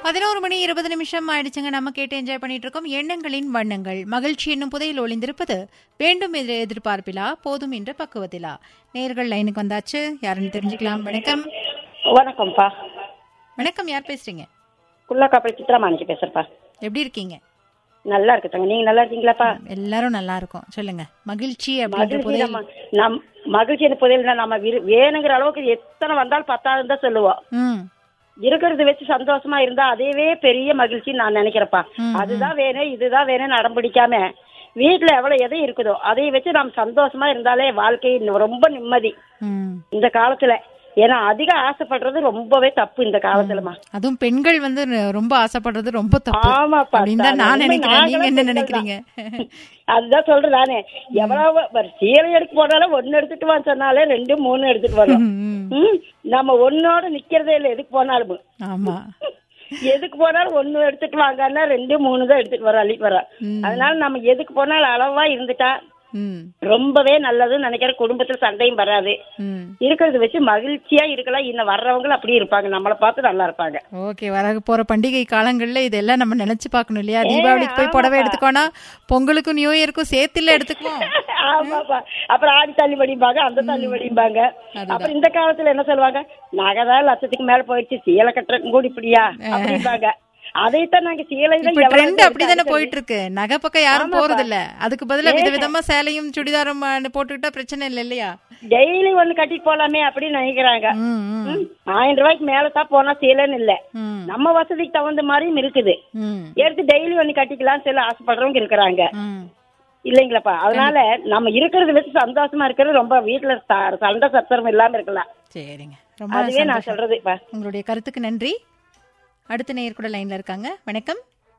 பதினோரு மணி இருபது நிமிஷம் ஆயிடுச்சுங்க நம்ம கேட்டு என்ஜாய் பண்ணிட்டு இருக்கோம் எண்ணங்களின் வண்ணங்கள் மகிழ்ச்சி என்னும் புதையில் ஒளிந்திருப்பது வேண்டும் என்ற எதிர்பார்ப்பிலா போதும் என்ற பக்குவத்திலா நேர்கள் லைனுக்கு வந்தாச்சு யாருன்னு தெரிஞ்சுக்கலாம் வணக்கம் வணக்கம்ப்பா வணக்கம் யார் பேசுறீங்க குள்ளக்காப்பல் சித்ரா மாணிக்கு பேசுறப்பா எப்படி இருக்கீங்க நல்லா இருக்கு தங்க நீங்க நல்லா இருக்கீங்களாப்பா எல்லாரும் நல்லா இருக்கும் சொல்லுங்க மகிழ்ச்சி அப்படின்ற மகிழ்ச்சி புதையல் நம்ம நம் மகிழ்ச்சி அந்த புதையல் நம்ம விரு- வேணுங்கிற அளவுக்கு எத்தனை வந்தாலும் பத்தாதுன்னு தான் சொல்லுவோம் ம் இருக்கிறத வச்சு சந்தோஷமா இருந்தா அதுவே பெரிய மகிழ்ச்சின்னு நான் நினைக்கிறேன்ப்பா ம், அதுதான் வேணும் இதுதான் வேணும்னு அடம் பிடிக்காம வீட்டுல எவ்வளவு எது இருக்குதோ அதை வச்சு நாம் சந்தோஷமா இருந்தாலே வாழ்க்கை இன்னும் ரொம்ப நிம்மதி ம் இந்த காலத்துல ஏன்னா அதிக ஆசைப்படுறது ரொம்பவே தப்பு இந்த காலத்துலமா அதுவும் பெண்கள் வந்து ந- ரொம்ப ஆசைப்படுறது ரொம்ப தப்பு ஆமாப்பா அப்படின்னு தான் நான் உண்மை, நினைக்கிறேன் நீங்க நாங்களும் என்ன பெண்கள் நினைக்கிறீங்க தான். அதுதான் சொல்றேன் நானே எவ்வளவு ஒரு சீலை எடுக்க போனாலும் ஒண்ணு எடுத்துட்டு வா சொன்னாலே ரெண்டு மூணு எடுத்துட்டு வரோம் ம், ம், நம்ம ஒன்னோட நிக்கிறதே இல்லை எதுக்கு போனாலும் ஆமா எதுக்கு போனாலும் ஒண்ணு எடுத்துட்டு வாங்கன்னா ரெண்டு மூணு தான் எடுத்துட்டு வரோம் அள்ளிட்டு வரோம் ம். அதனால நம்ம எதுக்கு போனாலும் அளவா இருந்துட்டா ம் ரொம்பவே நல்லதுன்னு நினைக்கிற குடும்பத்துல சண்டையும் வராது ம் இருக்கிறத வச்சு மகிழ்ச்சியா இருக்கலாம் இன்னும் வர்றவங்களும் அப்படியே இருப்பாங்க நம்மளை பார்த்து நல்லா இருப்பாங்க ஓகே வர போற பண்டிகை காலங்கள்ல இதெல்லாம் நம்ம நினைச்சு பார்க்கணும் இல்லையா தீபாவளிக்கு போய் புடவை எடுத்துக்கோனா பொங்கலுக்கும் நியூ இயருக்கும் சேர்த்துல எடுத்துக்குவோம் ஆமாப்பா அப்புறம் ஆடி தள்ளுபடிம்பாங்க அந்த தள்ளுபடிம்பாங்க அதுதான். அப்புறம் இந்த காலத்துல என்ன சொல்லுவாங்க நகைதான் லட்சத்துக்கு மேல போயிடுச்சு சீலை கட்டுறதுக்கு கூட இப்படியா அப்படிம்பாங்க அதைத்தான் நாங்க சீலை தான் இப்ப எவ்வளவு ட்ரெண்ட் இருக்கு அப்படிதானே அடுத்தது. போயிட்டு இருக்கு நகை பக்கம் யாரும் ஆமாப்பா. போறது இல்ல அதுக்கு பதிலா விதவிதமா சேலையும் சுடிதாரும் ஆ, போட்டுக்கிட்டா பிரச்சனை இல்ல இல்லையா டெய்லி ஒண்ணு கட்டிட்டு போலாமே அப்படின்னு நினைக்கிறாங்க ம், ம், ம், ஆயிரம் ரூபாய்க்கு மேல தான் போனா சீலைன்னு இல்ல ம், நம்ம வசதிக்கு தகுந்த மாதிரியும் இருக்குது ம், எடுத்து டெய்லி ஒண்ணு கட்டிக்கலாம்னு சொல்லி ஆசைப்படுறவங்க இருக்கிறாங்க ம். இல்லைங்களாப்பா அதனால நம்ம இருக்கிறத வச்சு சந்தோஷமா இருக்கிறது ரொம்ப வீட்டுல ச- சண்டை சத்திரம் இல்லாம இருக்கலாம் சரிங்க ரொம்ப அதுவே நான் சந்தோஷம். சொல்றது இப்ப உங்களுடைய கருத்துக்கு நன்றி அடுத்த நேயர் கூட லைன்ல இருக்காங்க வணக்கம்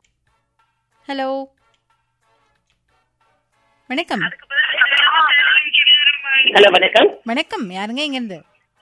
ஹலோ வணக்கம் ஹலோ வணக்கம் வணக்கம் யாருங்க இங்க இருந்து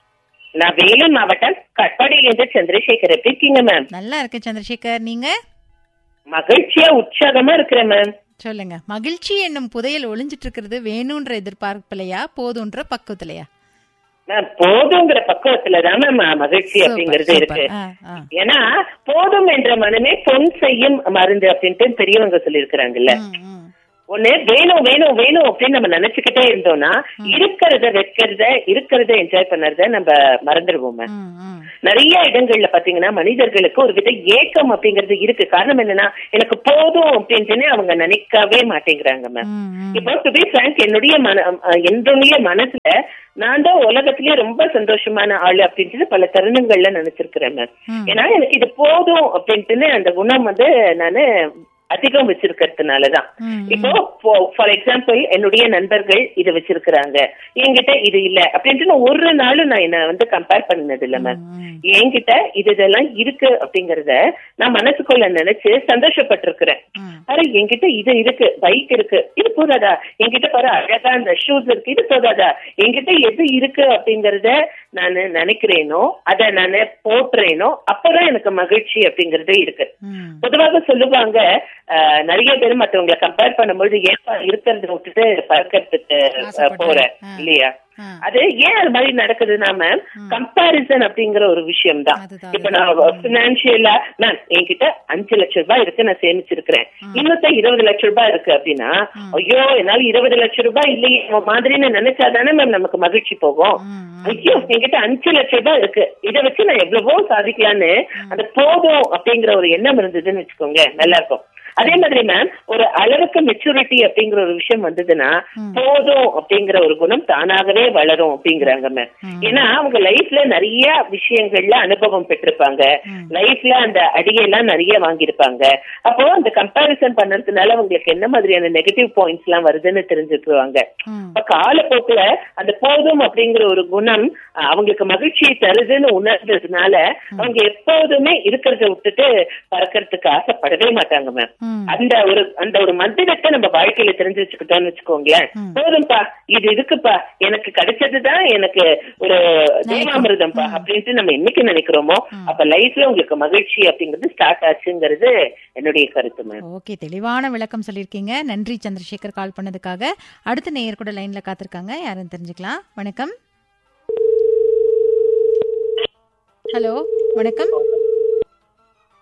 நான் வேலூர் மாவட்டம் கட்பாடியிலிருந்து சந்திரசேகர் எப்படி இருக்கீங்க மேம் நல்லா இருக்கு சந்திரசேகர் நீங்க மகிழ்ச்சியா உற்சாகமா இருக்கிறேன் மேம் சொல்லுங்க மகிழ்ச்சி என்னும் புதையல் ஒளிஞ்சிட்டு இருக்கிறது வேணுன்ற எதிர்பார்ப்புலையா போதுன்ற பக்குவத்திலையா மேம் போதுங்கிற பக்குவத்துல தான் மேம் மகிழ்ச்சி சூப்பர், அப்படிங்கிறது சூப்பர். இருக்கு ஆ, ஆ. ஏன்னா போதும் என்ற மனமே பொன் செய்யும் மருந்து அப்படின்ட்டு பெரியவங்க சொல்லியிருக்கிறாங்கல்ல ம், ம். ஒண்ணு வேணும் வேணும் வேணும் அப்படின்னு நம்ம நினைச்சுக்கிட்டே இருந்தோம்னா இருக்கிறத வைக்கிறத இருக்கிறத என்ஜாய் பண்ணறத நம்ம மறந்துடுவோம் மேம் ம், ம். நிறைய இடங்கள்ல பாத்தீங்கன்னா மனிதர்களுக்கு ஒரு வித ஏக்கம் அப்படிங்கிறது இருக்கு காரணம் என்னன்னா எனக்கு போதும் அப்படின்ட்டுன்னு அவங்க நினைக்கவே மாட்டேங்கிறாங்க மேம் ம், ம். இப்போ டு பி frank என்னுடைய மன அஹ் என்னுடைய மனசுல நான் தான் உலகத்திலேயே ரொம்ப சந்தோஷமான ஆளு அப்படின்ட்டு பல தருணங்கள்ல நினைச்சிருக்கிறேன் மேம் ம். ஏன்னா எனக்கு இது போதும் அப்படின்ட்டுன்னு அந்த குணம் வந்து நானு அதிகம் வச்சிருக்கிறதுனாலதான் ம், இப்போ ஃபார் எக்ஸாம்பிள் என்னுடைய நண்பர்கள் இதை வச்சிருக்கிறாங்க என்கிட்ட இது இல்ல அப்படின்ட்டு நான் ஒரு நாளும் நான் என்ன வந்து கம்பேர் பண்ணது இல்ல மேம் ம். என்கிட்ட இது இதெல்லாம் இருக்கு அப்படிங்கறத நான் மனசுக்குள்ள நினைச்சு சந்தோஷப்பட்டிருக்கிறேன் ம். அரே என்கிட்ட இது இருக்கு பைக் இருக்கு இது போதாதா என்கிட்ட பாரு அழகா அந்த ஷூஸ் இருக்கு இது போதாதா என்கிட்ட எது இருக்கு அப்படிங்கறத நான் நினைக்கிறேனோ அத நான் போட்டுறேனோ அப்பதான் எனக்கு மகிழ்ச்சி அப்படிங்கறது இருக்கு ம். பொதுவாக சொல்லுவாங்க அஹ், நிறைய பேர் மத்தவங்களை கம்பேர் பண்ணும்போது ஏப்பா இருக்கிறத விட்டுட்டு பறக்கிறதுக்கு அஹ், ஆசைப்படுறேன். போற ஆ. இல்லையா ஆ. அது ஏன் அது மாதிரி நடக்குதுன்னா மேம் கம்பாரிசன் அப்படிங்கிற ஒரு விஷயம் தான் அதுதான், இப்ப நான் பினான்சியலா மேம் என்கிட்ட அஞ்சு லட்சம் ரூபாய் இருக்கு நான் சேமிச்சிருக்கிறேன் இன்னொத்த இருபது லட்சம் ரூபாய் இருக்கு அப்படின்னா ஐயோ என்னால இருபது லட்சம் ரூபாய் இல்லையே உன் மாதிரின்னு நினைச்சாதானே மேம் நமக்கு மகிழ்ச்சி போகும் ம், ஐயோ என்கிட்ட அஞ்சு லட்சம் ரூபாய் இருக்கு இதை வச்சு நான் எவ்வளவோ சாதிக்கலான்னு அந்த போதும் அப்படிங்கிற ஒரு எண்ணம் இருந்ததுன்னு வச்சுக்கோங்க நல்லா இருக்கும் அதே மாதிரி மேம் ஒரு அளவுக்கு மெச்சூரிட்டி அப்படிங்கிற ஒரு விஷயம் வந்ததுன்னா போதும் அப்படிங்கிற ஒரு குணம் தானாகவே வளரும் அப்படிங்கிறாங்க மேம் ஏன்னா அவங்க லைஃப்ல நிறைய விஷயங்கள்ல அனுபவம் பெற்றிருப்பாங்க லைஃப்ல அந்த அடியெல்லாம் நிறைய வாங்கியிருப்பாங்க அப்போ அந்த கம்பாரிசன் பண்ணறதுனால அவங்களுக்கு என்ன மாதிரியான நெகட்டிவ் பாயிண்ட்ஸ் எல்லாம் வருதுன்னு தெரிஞ்சுக்குவாங்க ம். இப்ப காலப்போக்குல அந்த போதும் அப்படிங்கிற ஒரு குணம் அஹ், அவங்களுக்கு மகிழ்ச்சியை தருதுன்னு உணர்ந்ததுனால அவங்க எப்போதுமே இருக்கிறத விட்டுட்டு பறக்கிறதுக்கு ஆசைப்படவே மாட்டாங்க மேம் ம். அந்த ஒரு அந்த ஒரு மந்திரத்தை நம்ம வாழ்க்கையில தெரிஞ்சு வச்சுக்கிட்டோம்னு வச்சுக்கோங்களேன் போதும்பா இது இருக்குப்பா எனக்கு கிடைச்சதுதான் எனக்கு ஒரு தேவாமிர்தம்பா அப்படின்ட்டு நம்ம என்னைக்கு நினைக்கிறோமோ அப்ப லைஃப்ல உங்களுக்கு மகிழ்ச்சி அப்படிங்கிறது ஸ்டார்ட் ஆச்சுங்கிறது என்னுடைய கருத்து மேம் ஓகே தெளிவான விளக்கம் சொல்லியிருக்கீங்க நன்றி சந்திரசேகர் கால் பண்ணதுக்காக அடுத்த நேயர் கூட லைன்ல காத்திருக்காங்க யாருன்னு தெரிஞ்சுக்கலாம் வணக்கம் ஹலோ வணக்கம்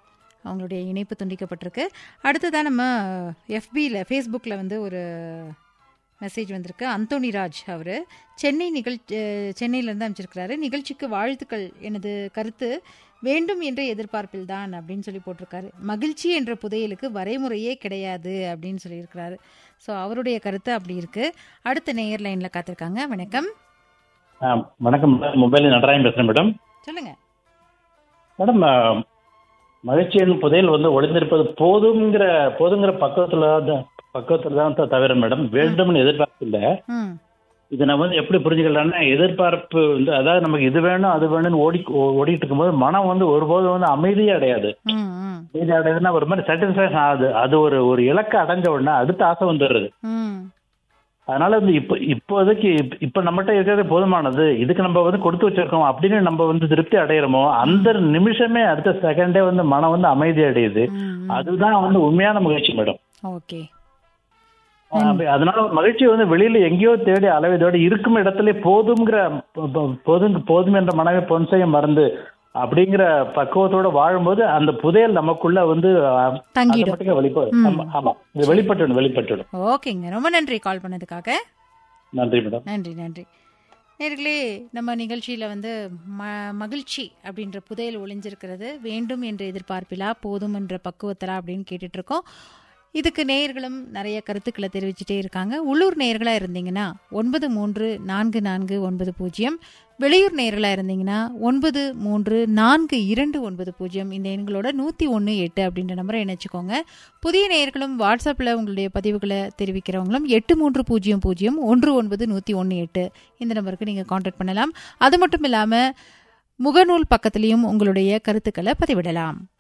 அவங்களுடைய இணைப்பு துண்டிக்கப்பட்டிருக்கு அடுத்ததான் நம்ம எஃபியில் ஃபேஸ்புக்கில் வந்து ஒரு மெசேஜ் வந்திருக்கு அந்தோனி ராஜ் அவர் சென்னை நிகழ்ச்சி சென்னையிலேருந்து அமைச்சிருக்கிறாரு நிகழ்ச்சிக்கு வாழ்த்துக்கள் எனது கருத்து வேண்டும் என்ற எதிர்பார்ப்பில் தான் அப்படின்னு சொல்லி போட்டிருக்காரு மகிழ்ச்சி என்ற புதையலுக்கு வரைமுறையே கிடையாது அப்படின்னு சொல்லியிருக்கிறாரு ஸோ அவருடைய கருத்து அப்படி இருக்கு அடுத்த நேயர் லைனில் காத்திருக்காங்க வணக்கம் ஆ, வணக்கம் மேடம் மொபைல் நடராயன் பேசுறேன் மேடம் சொல்லுங்க மேடம் ஆ, மகிழ்ச்சியின் புதையல் வந்து ஒளிந்திருப்பது போதுங்கிற போதுங்கிற பக்கத்துல தான் பக்கத்துல தான் த- தவிர மேடம் வேண்டும்னு எதிர்பார்ப்பு இல்லை ம் இது நம்ம வந்து எப்படி புரிஞ்சுக்கலாம்னா எதிர்பார்ப்பு வந்து அதாவது நமக்கு இது வேணும் அது வேணும்னு ஓடி ஓ- ஓடிட்டு இருக்கும்போது மனம் வந்து ஒருபோதும் வந்து அமைதியே அடையாது ம் ம் அமைதி அடையுதுன்னா ஒரு மாதிரி சாட்டிஸ்ஃபேக்ஷன் ஆகுது அது ஒரு ஒரு இலக்கை அடைஞ்ச உடனே அடுத்த ஆசை வந்துடுறது ம் அதனால வந்து இப்போ இப்போதைக்கு இப்ப- இப்ப நம்மகிட்ட இருக்கிறது போதுமானது இதுக்கு நம்ம வந்து கொடுத்து வச்சிருக்கோம் அப்படின்னு நம்ம வந்து திருப்தி அடையிறோமோ அந்த நிமிஷமே அடுத்த செகண்டே வந்து மனம் வந்து அமைதி அடையுது ம் அதுதான் வந்து உண்மையான மகிழ்ச்சி மேடம் ஓகே அப்ப அதனால ஒரு மகிழ்ச்சி வந்து வெளியில எங்கேயோ தேடி அளவிதோட இருக்கும் இடத்துல போதுங்கிற ப- ப- போதும் போதும் என்ற மனமே பொன்சையும் மறந்து அப்படிங்கிற பக்குவத்தோட வாழும்போது அந்த புதையல் நமக்குள்ள வந்து அஹ், தங்கிடும் automatic ஆ வெளிப்படும் ம். ஆமா ஆமா இது வெளிப்பட்டுடும் வெளிப்பட்டுடும் ஓகேங்க ரொம்ப நன்றி கால் பண்ணதுக்காக நன்றி மேடம் நன்றி நன்றி நேர்களே நம்ம நிகழ்ச்சியில் வந்து ம மகிழ்ச்சி அப்படின்ற புதையல் ஒளிஞ்சிருக்கிறது வேண்டும் என்ற எதிர்பார்ப்பிலா போதும் என்ற பக்குவத்தலா அப்படின்னு கேட்டுட்டு இருக்கோம் இதுக்கு நேயர்களும் நிறைய கருத்துக்களை தெரிவிச்சுட்டே இருக்காங்க உள்ளூர் நேயர்களாக இருந்தீங்கன்னா ஒன்பது மூன்று நான்கு நான்கு ஒன்பது பூஜ்ஜியம் வெளியூர் நேயர்களாக இருந்தீங்கன்னா ஒன்பது மூன்று நான்கு இரண்டு ஒன்பது பூஜ்ஜியம் இந்த எண்களோட நூற்றி ஒன்று எட்டு அப்படின்ற நம்பரை இணைச்சிக்கோங்க புதிய நேயர்களும் வாட்ஸ்அப்பில் உங்களுடைய பதிவுகளை தெரிவிக்கிறவங்களும் எட்டு மூன்று பூஜ்ஜியம் பூஜ்ஜியம் ஒன்று ஒன்பது நூற்றி ஒன்று எட்டு இந்த நம்பருக்கு நீங்கள் காண்டாக்ட் பண்ணலாம் அது மட்டும் இல்லாமல் முகநூல் பக்கத்துலேயும் உங்களுடைய கருத்துக்களை பதிவிடலாம்